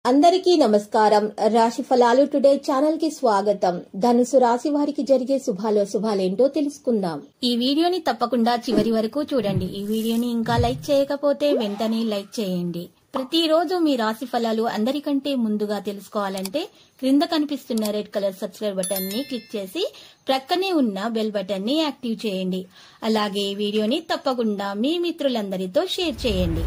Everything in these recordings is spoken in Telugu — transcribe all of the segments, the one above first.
అందరికీ నమస్కారం రాశి ఫలాలు టుడే ఛానల్ కి స్వాగతం ధనుసు రాశి వారికి జరిగే శుభాలో శుభాలేంటో తెలుసుకుందాం ఈ వీడియోని తప్పకుండా చివరి వరకు చూడండి ఈ వీడియోని ఇంకా లైక్ చేయకపోతే వెంటనే లైక్ చేయండి ప్రతిరోజు మీ రాశి ఫలాలు అందరికంటే ముందుగా తెలుసుకోవాలంటే క్రింద కనిపిస్తున్న రెడ్ కలర్ సబ్స్క్రైబ్ బటన్ ని క్లిక్ చేసి ప్రక్కనే ఉన్న బెల్ బటన్ ని యాక్టివ్ చేయండి అలాగే ఈ వీడియోని తప్పకుండా మీ మిత్రులందరితో షేర్ చేయండి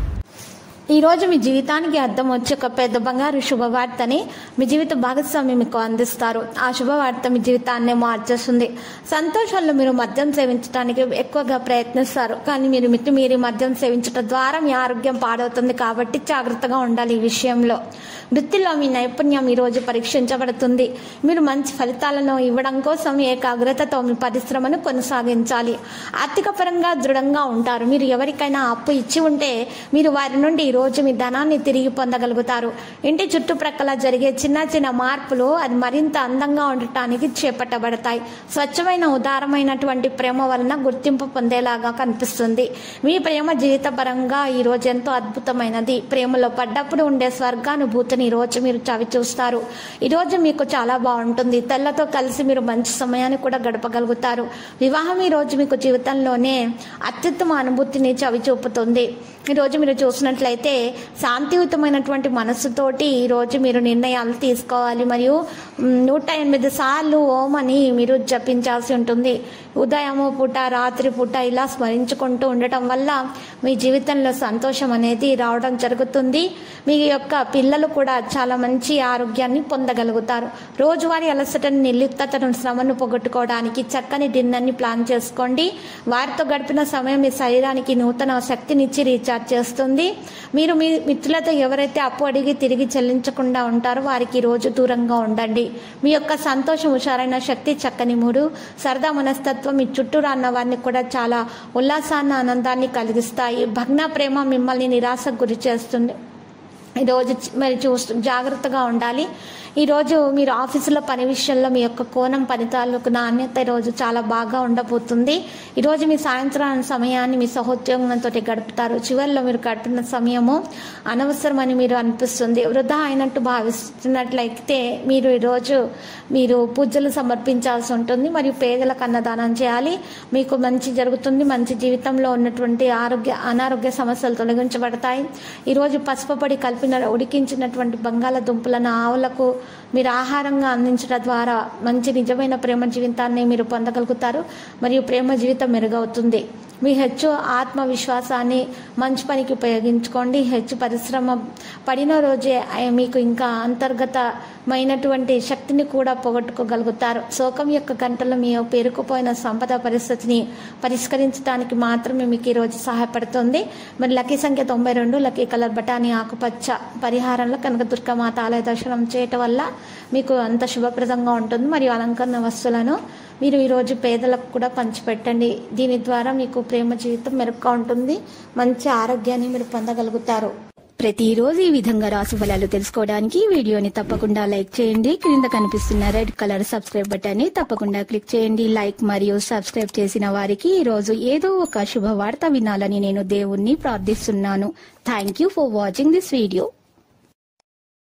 ఈ రోజు మీ జీవితానికి అర్థం వచ్చే ఒక పెద్ద బంగారు శుభవార్తని మీ జీవిత భాగస్వామి మీకు అందిస్తారు ఆ శుభవార్త మీ జీవితాన్ని మార్చేస్తుంది సంతోషంలో మీరు మద్యం సేవించడానికి ఎక్కువగా ప్రయత్నిస్తారు కానీ మీరు మిట్టి మీరి మద్యం సేవించడం ద్వారా మీ ఆరోగ్యం పాడవుతుంది కాబట్టి జాగ్రత్తగా ఉండాలి ఈ విషయంలో వృత్తిలో మీ నైపుణ్యం ఈ రోజు పరీక్షించబడుతుంది మీరు మంచి ఫలితాలను ఇవ్వడం కోసం ఏకాగ్రతతో మీ పరిశ్రమను కొనసాగించాలి ఆర్థిక పరంగా దృఢంగా ఉంటారు మీరు ఎవరికైనా అప్పు ఇచ్చి ఉంటే మీరు వారి నుండి ఈ రోజు మీ ధనాన్ని తిరిగి పొందగలుగుతారు ఇంటి చుట్టుప్రక్కల జరిగే చిన్న చిన్న మార్పులు అది మరింత అందంగా ఉండటానికి చేపట్టబడతాయి స్వచ్ఛమైన ఉదారమైనటువంటి ప్రేమ వలన గుర్తింపు పొందేలాగా కనిపిస్తుంది మీ ప్రేమ జీవిత పరంగా ఈ రోజు ఎంతో అద్భుతమైనది ప్రేమలో పడ్డప్పుడు ఉండే స్వర్గానుభూతిని ఈ రోజు మీరు చవి చూస్తారు ఈ రోజు మీకు చాలా బాగుంటుంది తెల్లతో కలిసి మీరు మంచి సమయాన్ని కూడా గడపగలుగుతారు వివాహం ఈ రోజు మీకు జీవితంలోనే అత్యుత్తమ అనుభూతిని చవి చూపుతుంది ఈ రోజు మీరు చూసినట్లయితే శాంతియుతమైనటువంటి మనస్సుతోటి ఈ రోజు మీరు నిర్ణయాలు తీసుకోవాలి మరియు మ్, నూట ఎనిమిది సార్లు ఓం అని మీరు జపించాల్సి ఉంటుంది ఉదయము పూట రాత్రి పూట ఇలా స్మరించుకుంటూ ఉండటం వల్ల మీ జీవితంలో సంతోషం అనేది రావడం జరుగుతుంది మీ యొక్క పిల్లలు కూడా చాలా మంచి ఆరోగ్యాన్ని పొందగలుగుతారు రోజువారీ అలసటను నిర్లిప్తతను శ్రమను పోగొట్టుకోవడానికి చక్కని డిన్నర్ని ప్లాన్ చేసుకోండి వారితో గడిపిన సమయం మీ శరీరానికి నూతన శక్తినిచ్చి రీఛార్జ్ చేస్తుంది మీరు మీ మిత్రులతో ఎవరైతే అప్పు అడిగి తిరిగి చెల్లించకుండా ఉంటారో వారికి ఈ రోజు దూరంగా ఉండండి మీ యొక్క సంతోషం హుషారైన శక్తి చక్కని మూడు సరదా మనస్తత్వం మీ చుట్టూ రాన్న వారిని కూడా చాలా ఉల్లాసాన్ని ఆనందాన్ని కలిగిస్తాయి భగ్న ప్రేమ మిమ్మల్ని నిరాశకు గురి చేస్తుంది ఈరోజు చ- మరి చూస్తూ జాగ్రత్తగా ఉండాలి ఈరోజు మీరు ఆఫీసులో పని విషయంలో మీ యొక్క కోణం ఫలితాలకు నాణ్యత ఈరోజు చాలా బాగా ఉండబోతుంది ఈరోజు మీ సాయంత్రం సమయాన్ని మీ సహోద్యోగంతో గడుపుతారు చివరిలో మీరు గడిపిన సమయము అనవసరమని మీరు అనిపిస్తుంది వృధా అయినట్టు భావిస్తున్నట్లయితే మీరు ఈరోజు మీరు పూజలు సమర్పించాల్సి ఉంటుంది మరియు పేదలకు అన్నదానం చేయాలి మీకు మంచి జరుగుతుంది మంచి జీవితంలో ఉన్నటువంటి ఆరోగ్య అనారోగ్య సమస్యలు తొలగించబడతాయి ఈరోజు పసుపు పొడి కలిపిన ఉడికించినటువంటి బంగాళదుంపలను ఆవులకు మీరు ఆహారంగా అందించడం ద్వారా మంచి నిజమైన ప్రేమ జీవితాన్ని మీరు పొందగలుగుతారు మరియు ప్రేమ జీవితం మెరుగవుతుంది మీ హెచ్చు ఆత్మవిశ్వాసాన్ని మంచి పనికి ఉపయోగించుకోండి హెచ్చు పరిశ్రమ పడిన రోజే ఆ- మీకు ఇంకా అంతర్గతమైనటువంటి శక్తిని కూడా పోగొట్టుకోగలుగుతారు శోకం యొక్క గంటలో మీ పేరుకుపోయిన సంపద పరిస్థితిని పరిష్కరించడానికి మాత్రమే మీకు ఈరోజు సహాయపడుతుంది మరి లక్కీ సంఖ్య తొంభై రెండు లక్కీ కలర్ బఠానీ ఆకుపచ్చ పరిహారంలో కనకదుర్గ మాత ఆలయ దర్శనం చేయటం వల్ల మీకు అంత శుభప్రదంగా ఉంటుంది మరియు అలంకరణ వస్తువులను మీరు ఈరోజు పేదలకు కూడా పంచిపెట్టండి దీని ద్వారా మీకు ప్రేమ జీవితం మెరుగ్గా ఉంటుంది మంచి ఆరోగ్యాన్ని మీరు పొందగలుగుతారు ప్రతిరోజు ఈ విధంగా రాశి ఫలాలు తెలుసుకోవడానికి ఈ వీడియోని తప్పకుండా లైక్ చేయండి క్రింద కనిపిస్తున్న రెడ్ కలర్ సబ్స్క్రైబ్ బటన్ ని తప్పకుండా క్లిక్ చేయండి లైక్ మరియు సబ్స్క్రైబ్ చేసిన వారికి ఈ రోజు ఏదో ఒక శుభవార్త వినాలని నేను దేవుణ్ణి ప్రార్థిస్తున్నాను thank you for watching this video